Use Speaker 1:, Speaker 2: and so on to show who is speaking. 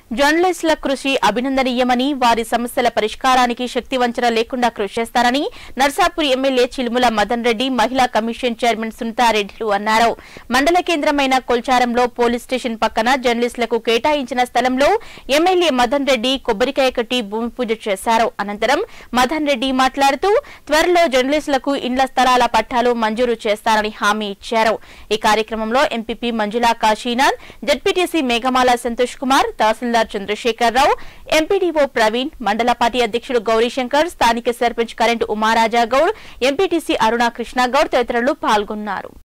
Speaker 1: జర్నలిస్టుల కృషి అభినందనీయమని వారి సమస్యల పరిష్కారానికి శక్తి వంచన లేకుండా కృషి చేస్తారని నర్సాపూర్ ఎమ్మెల్యే చిలుముల మదన్ రెడ్డి మహిళా కమిషన్ చైర్మన్ సునీతారెడ్డిలు అన్నారు మండల కేంద్రమైన కొల్చారంలో పోలీస్ స్టేషన్ పక్కన జర్నలిస్టులకు కేటాయించిన స్థలంలో ఎమ్మెల్యే మదన్ రెడ్డి కొబ్బరికాయ కట్టి భూమి పూజ చేశారు అనంతరం మదన్ రెడ్డి మాట్లాడుతూ త్వరలో జర్నలిస్టులకు ఇండ్ల స్థలాల పట్టాలు మంజూరు చేస్తారని హామీ ఇచ్చారు ఈ కార్యక్రమంలో MPP Manjula Kashinath ZPTC Meghamala Santosh Kumar tahsildar Chandrasekhara Rao MPDO Praveen mandal party అధ్యక్షుడు గౌరీశంకర్ స్థానిక సర్పంచ్ కరెంట్ ఉమారాజా గౌడ్ ఎంపీటీసీ అరుణ కృష్ణ గౌడ్ తదితరులు పాల్గొన్నారు